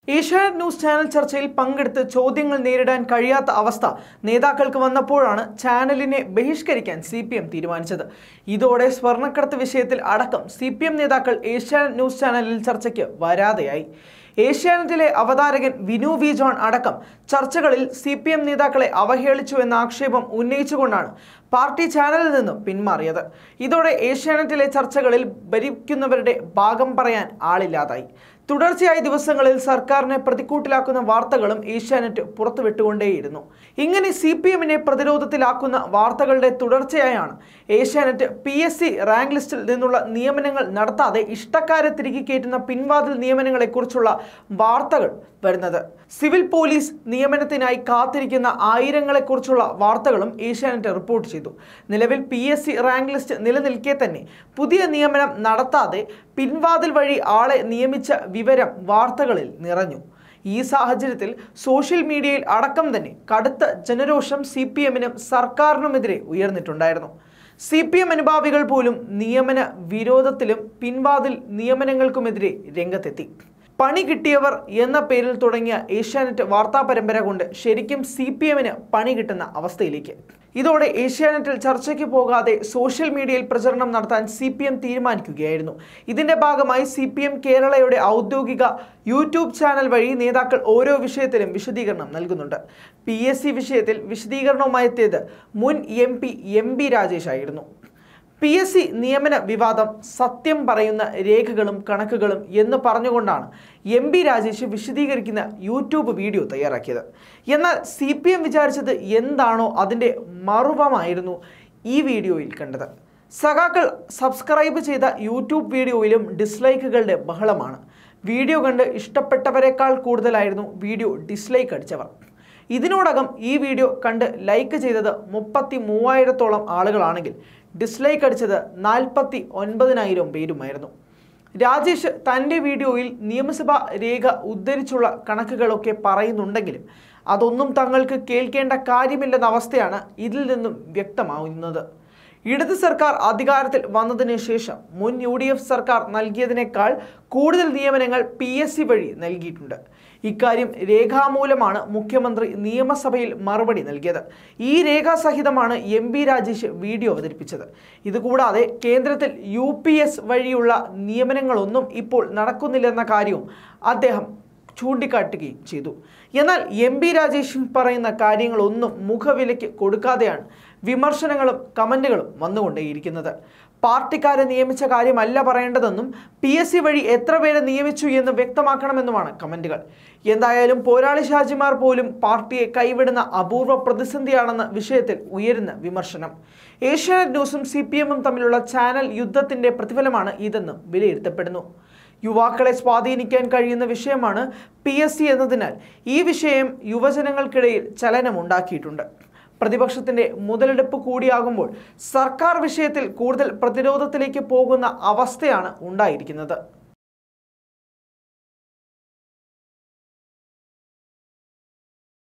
Asianet news channel ചർച്ചയിൽ പങ്കെടുത്ത് ചോദ്യങ്ങൾ നേരിടാൻ കഴിയാത്ത അവസ്ഥ നേതാക്കൾക്ക് വന്നപ്പോഴാണ് ചാനലിനെ ബഹിഷ്കരിക്കാൻ സി പി എം തീരുമാനിച്ചത് ഇതോടെ സ്വർണ്ണക്കടത്ത് വിഷയത്തിൽ അടക്കം സി പി എം നേതാക്കൾ ഏഷ്യാനെറ്റ് ന്യൂസ് ചാനലിൽ ചർച്ചയ്ക്ക് വരാതെയായി ഏഷ്യാനെറ്റിലെ അവതാരകൻ വിനു വി ജോൺ അടക്കം ചർച്ചകളിൽ സി പി എം നേതാക്കളെ അവഹേളിച്ചു എന്ന ആക്ഷേപം ഉന്നയിച്ചുകൊണ്ടാണ് പാർട്ടി ചാനലിൽ നിന്നും പിന്മാറിയത് ഇതോടെ ഏഷ്യാനെറ്റിലെ ചർച്ചകളിൽ ഭരിക്കുന്നവരുടെ ഭാഗം പറയാൻ ആളില്ലാതായി തുടർച്ചയായ ദിവസങ്ങളിൽ സർക്കാരിനെ പ്രതിക്കൂട്ടിലാക്കുന്ന വാർത്തകളും ഏഷ്യാനെറ്റ് പുറത്തുവിട്ടുകൊണ്ടേയിരുന്നു ഇങ്ങനെ സി പി എമ്മിനെ പ്രതിരോധത്തിലാക്കുന്ന വാർത്തകളുടെ തുടർച്ചയായാണ് Asianet P S C rank ലിസ്റ്റിൽ നിന്നുള്ള നിയമനങ്ങൾ നടത്താതെ ഇഷ്ടക്കാരെ തിരികെ കയറ്റുന്ന പിൻവാതിൽ നിയമനങ്ങളെക്കുറിച്ചുള്ള വാർത്തകൾ വരുന്നത് സിവിൽ പോലീസ് നിയമനത്തിനായി കാത്തിരിക്കുന്ന ആയിരങ്ങളെക്കുറിച്ചുള്ള വാർത്തകളും ഏഷ്യാനെറ്റ് റിപ്പോർട്ട് ചെയ്തു നിലവിൽ P S C rank list നിലനിൽക്കെ തന്നെ പുതിയ നിയമനം നടത്താതെ പിൻവാതിൽ വഴി ആളെ നിയമിച്ച വിവരം വാർത്തകളിൽ നിറഞ്ഞു ഈ സാഹചര്യത്തിൽ സോഷ്യൽ മീഡിയയിൽ അടക്കം തന്നെ കടുത്ത ജനരോഷം സി പി എമ്മിനും സർക്കാരിനുമെതിരെ ഉയർന്നിട്ടുണ്ടായിരുന്നു സി പി എം അനുഭാവികൾ പോലും നിയമന വിരോധത്തിലും പിൻവാതിൽ നിയമനങ്ങൾക്കുമെതിരെ രംഗത്തെത്തി പണി കിട്ടിയവർ എന്ന പേരിൽ തുടങ്ങിയ ഏഷ്യാനെറ്റ് വാർത്താ പരമ്പര കൊണ്ട് ശരിക്കും സി പി എമ്മിന് പണി കിട്ടുന്ന അവസ്ഥയിലേക്ക് ഇതോടെ ഏഷ്യാനെറ്റിൽ ചർച്ചയ്ക്ക് പോകാതെ സോഷ്യൽ മീഡിയയിൽ പ്രചരണം നടത്താൻ സി പി എം തീരുമാനിക്കുകയായിരുന്നു ഇതിന്റെ ഭാഗമായി സി പി എം കേരളയുടെ ഔദ്യോഗിക യൂട്യൂബ് ചാനൽ വഴി നേതാക്കൾ ഓരോ വിഷയത്തിലും വിശദീകരണം നൽകുന്നുണ്ട് പി എസ് സി വിഷയത്തിൽ വിശദീകരണവുമായി എത്തിയത് മുൻ M P M B Rajesh ആയിരുന്നു പി എസ് സി നിയമന വിവാദം സത്യം പറയുന്ന രേഖകളും കണക്കുകളും എന്ന് പറഞ്ഞുകൊണ്ടാണ് എം ബി രാജേഷ് വിശദീകരിക്കുന്ന യൂട്യൂബ് വീഡിയോ തയ്യാറാക്കിയത് എന്നാൽ സി പി എം വിചാരിച്ചത് എന്താണോ അതിൻ്റെ മറുപമായിരുന്നു ഈ വീഡിയോയിൽ കണ്ടത് സഖാക്കൾ സബ്സ്ക്രൈബ് ചെയ്ത യൂട്യൂബ് വീഡിയോയിലും ഡിസ്ലൈക്കുകളുടെ ബഹളമാണ് വീഡിയോ കണ്ട് ഇഷ്ടപ്പെട്ടവരെക്കാൾ കൂടുതലായിരുന്നു വീഡിയോ ഡിസ്ലൈക്ക് അടിച്ചവർ ഇതിനോടകം ഈ വീഡിയോ കണ്ട് ലൈക്ക് ചെയ്തത് മുപ്പത്തി മൂവായിരത്തോളം ആളുകളാണെങ്കിൽ ഡിസ്ലൈക്ക് അടിച്ചത് നാൽപ്പത്തി ഒൻപതിനായിരം പേരുമായിരുന്നു രാജേഷ് തൻ്റെ വീഡിയോയിൽ നിയമസഭാ രേഖ ഉദ്ധരിച്ചുള്ള കണക്കുകളൊക്കെ പറയുന്നുണ്ടെങ്കിലും അതൊന്നും തങ്ങൾക്ക് കേൾക്കേണ്ട കാര്യമില്ലെന്ന അവസ്ഥയാണ് ഇതിൽ നിന്നും വ്യക്തമാവുന്നത് ഇടത് സർക്കാർ അധികാരത്തിൽ വന്നതിന് ശേഷം മുൻ യു ഡി എഫ് സർക്കാർ നൽകിയതിനേക്കാൾ കൂടുതൽ നിയമനങ്ങൾ പി എസ് സി വഴി നൽകിയിട്ടുണ്ട് ഇക്കാര്യം രേഖാമൂലമാണ് മുഖ്യമന്ത്രി നിയമസഭയിൽ മറുപടി നൽകിയത് ഈ രേഖാസഹിതമാണ് എം ബി രാജേഷ് വീഡിയോ അവതരിപ്പിച്ചത് ഇതുകൂടാതെ കേന്ദ്രത്തിൽ യു പി എസ് വഴിയുള്ള നിയമനങ്ങളൊന്നും ഇപ്പോൾ നടക്കുന്നില്ലെന്ന കാര്യവും അദ്ദേഹം ചൂണ്ടിക്കാട്ടുകയും ചെയ്തു എന്നാൽ എം ബി രാജേഷ് പറയുന്ന കാര്യങ്ങളൊന്നും മുഖവിലയ്ക്ക് കൊടുക്കാതെയാണ് വിമർശനങ്ങളും കമൻറ്റുകളും വന്നുകൊണ്ടേയിരിക്കുന്നത് പാർട്ടിക്കാരെ നിയമിച്ച കാര്യമല്ല പറയേണ്ടതെന്നും പി എസ് സി വഴി എത്ര പേരെ നിയമിച്ചു എന്ന് വ്യക്തമാക്കണമെന്നുമാണ് കമൻറ്റുകൾ എന്തായാലും പോരാളി ഷാജിമാർ പോലും പാർട്ടിയെ കൈവിടുന്ന അപൂർവ പ്രതിസന്ധിയാണെന്ന വിഷയത്തിൽ ഉയരുന്ന വിമർശനം ഏഷ്യാനെറ്റ് ന്യൂസും സി പി എമ്മും തമ്മിലുള്ള ചാനൽ യുദ്ധത്തിന്റെ പ്രതിഫലമാണ് ഇതെന്നും വിലയിരുത്തപ്പെടുന്നു യുവാക്കളെ സ്വാധീനിക്കാൻ കഴിയുന്ന വിഷയമാണ് പി എസ് സി എന്നതിനാൽ ഈ വിഷയം യുവജനങ്ങൾക്കിടയിൽ ചലനമുണ്ടാക്കിയിട്ടുണ്ട് പ്രതിപക്ഷത്തിന്റെ മുതലെടുപ്പ് കൂടിയാകുമ്പോൾ സർക്കാർ വിഷയത്തിൽ കൂടുതൽ പ്രതിരോധത്തിലേക്ക് പോകുന്ന അവസ്ഥയാണ് ഉണ്ടായിരിക്കുന്നത്